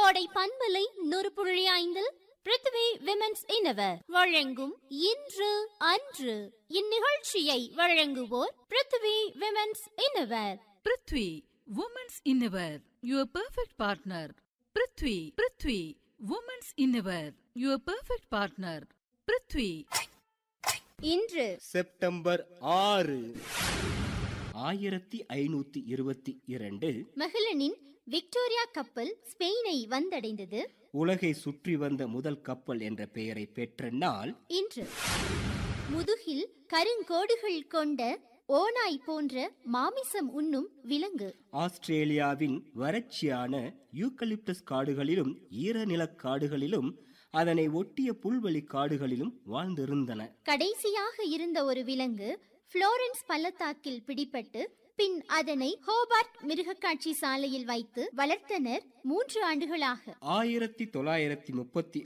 கோடை பண்பலை நூறு புள்ளி ஐந்தில் பிருத்வி விமென்ஸ் இனவர் வழங்கும் இன்று அன்று இந்நிகழ்ச்சியை வழங்குவோர் Prithvi women's innerwear Prithvi women's innerwear your perfect partner Prithvi Prithvi women's innerwear your perfect partner Prithvi இன்று செப்டம்பர் ஆறு ஆயிரத்தி ஐநூத்தி இருபத்தி இரண்டு மகிழனின் விக்டோரியா கப்பல் ஸ்பெயினை வந்தடைந்தது உலகை சுற்றி வந்த முதல் கப்பல் என்ற பெயரை பெற்ற நாள் இன்று முதுகில் கருங்கோடுகள் கொண்ட ஓநாய் போன்ற மாமிசம் உண்ணும் விலங்கு ஆஸ்திரேலியாவின் வறட்சியான யூக்கலிப்டஸ் காடுகளிலும் ஈரநிலக் காடுகளிலும் அதனை ஒட்டிய புல்வெளி காடுகளிலும் வாழ்ந்திருந்தன கடைசியாக இருந்த ஒரு விலங்கு புளோரன்ஸ் பள்ளத்தாக்கில் பிடிபட்டு பின் அதனை ஹோபார்ட் மிருகக்காட்சி சாலையில் வைத்து வளர்த்தனர் மூன்று ஆண்டுகளாக ஆயிரத்தி தொள்ளாயிரத்தி முப்பத்தி